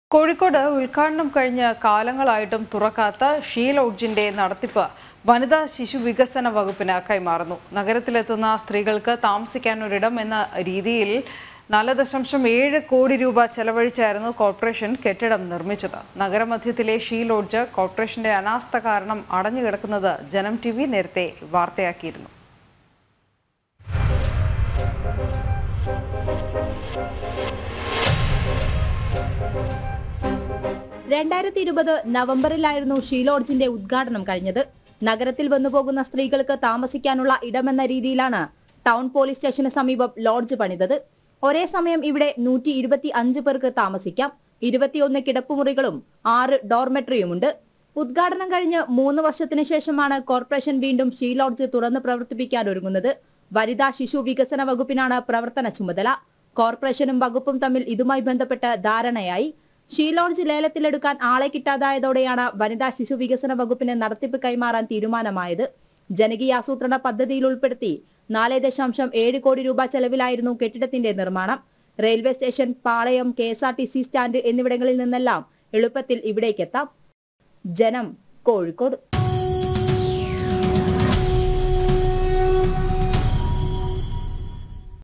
കോഴിക്കോട് ഉദ്ഘാടനം കഴിഞ്ഞ കാലങ്ങളായിട്ടും തുറക്കാത്ത ഷീ ലോഡ്ജിന്റെ നടത്തിപ്പ് വനിതാ ശിശു വികസന വകുപ്പിന് കൈമാറുന്നു നഗരത്തിലെത്തുന്ന സ്ത്രീകൾക്ക് താമസിക്കാൻ ഒരിടം എന്ന രീതിയിൽ നാല് ദശാംശം ഏഴ് കോടി രൂപ ചെലവഴിച്ചായിരുന്നു കോർപ്പറേഷൻ കെട്ടിടം നിർമ്മിച്ചത് നഗരമധ്യത്തിലെ ഷീ ലോഡ്ജ് കോർപ്പറേഷന്റെ അനാസ്ഥ കാരണം അടഞ്ഞുകിടക്കുന്നത് ജനം ടി വി നേരത്തെ വാർത്തയാക്കിയിരുന്നു രണ്ടായിരത്തി ഇരുപത് നവംബറിലായിരുന്നു ഷീലോഡ്ജിന്റെ ഉദ്ഘാടനം കഴിഞ്ഞത് നഗരത്തിൽ വന്നുപോകുന്ന സ്ത്രീകൾക്ക് താമസിക്കാനുള്ള ഇടമെന്ന രീതിയിലാണ് ടൗൺ പോലീസ് സ്റ്റേഷന് സമീപം ലോഡ്ജ് പണിതത് ഒരേ സമയം ഇവിടെ നൂറ്റി ഇരുപത്തി അഞ്ച് പേർക്ക് താമസിക്കാം ഇരുപത്തിയൊന്ന് കിടപ്പുമുറികളും ആറ് ഡോർമെട്രിയുമുണ്ട് ഉദ്ഘാടനം കഴിഞ്ഞ് മൂന്ന് വർഷത്തിനു ശേഷമാണ് കോർപ്പറേഷൻ വീണ്ടും ഷീ ലോഡ്ജ് തുറന്ന് പ്രവർത്തിപ്പിക്കാൻ ഒരുങ്ങുന്നത് വനിതാ ശിശു വികസന വകുപ്പിനാണ് പ്രവർത്തന ചുമതല കോർപ്പറേഷനും വകുപ്പും തമ്മിൽ ഇതുമായി ബന്ധപ്പെട്ട് ധാരണയായി ഷീ ലോഡ്ജ് ലേലത്തിലെടുക്കാൻ ആളെ കിട്ടാതായതോടെയാണ് വനിതാ ശിശു വികസന വകുപ്പിന് നടത്തിപ്പ് കൈമാറാൻ തീരുമാനമായത് ജനകീയാസൂത്രണ പദ്ധതിയിൽ ഉൾപ്പെടുത്തി നാല് ദശാംശം ഏഴ് കോടി രൂപ ചെലവിലായിരുന്നു കെട്ടിടത്തിന്റെ നിർമ്മാണം railway station Palayam K S R T C stand എന്നിവിടങ്ങളിൽ നിന്നെല്ലാം എളുപ്പത്തിൽ ഇവിടേക്കെത്താം ജനം കോഴിക്കോട്